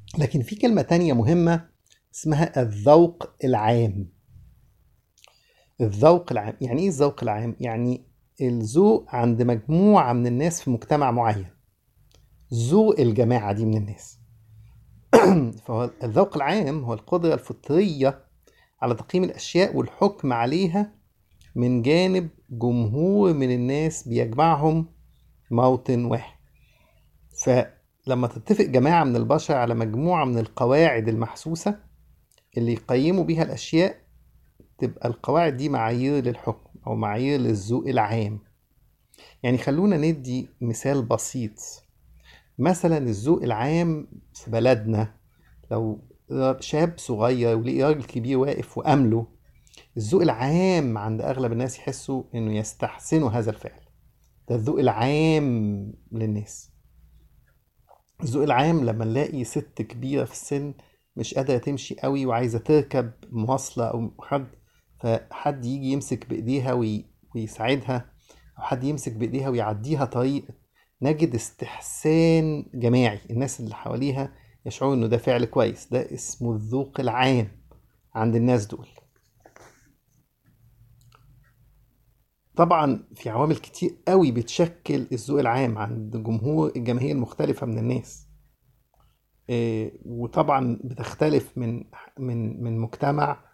لكن في كلمة تانية مهمة اسمها الذوق العام الذوق العام يعني ايه الذوق العام يعني الذوق عند مجموعة من الناس في مجتمع معين ذوق الجماعة دي من الناس فهو الذوق العام هو القدرة الفطرية على تقييم الأشياء والحكم عليها من جانب جمهور من الناس بيجمعهم موطن واحد فلما تتفق جماعة من البشر على مجموعة من القواعد المحسوسة اللي يقيموا بيها الأشياء تبقى القواعد دي معايير للحكم أو معايير للذوق العام يعني خلونا ندي مثال بسيط مثلا الذوق العام في بلدنا لو شاب صغير ولقي راجل كبير واقف وأمله الذوق العام عند أغلب الناس يحسوا إنه يستحسنوا هذا الفعل ده الذوق العام للناس الذوق العام لما نلاقي ست كبيرة في السن مش قادرة تمشي قوي وعايزة تركب مواصلة أو حد فحد يجي يمسك بإيديها وي... ويساعدها أو حد يمسك بإيديها ويعديها طريق نجد استحسان جماعي الناس اللي حواليها يشعروا إنه ده فعل كويس ده اسمه الذوق العام عند الناس دول طبعا في عوامل كتير قوي بتشكل الذوق العام عند جمهور الجماهير المختلفة من الناس إيه، وطبعا بتختلف من من من مجتمع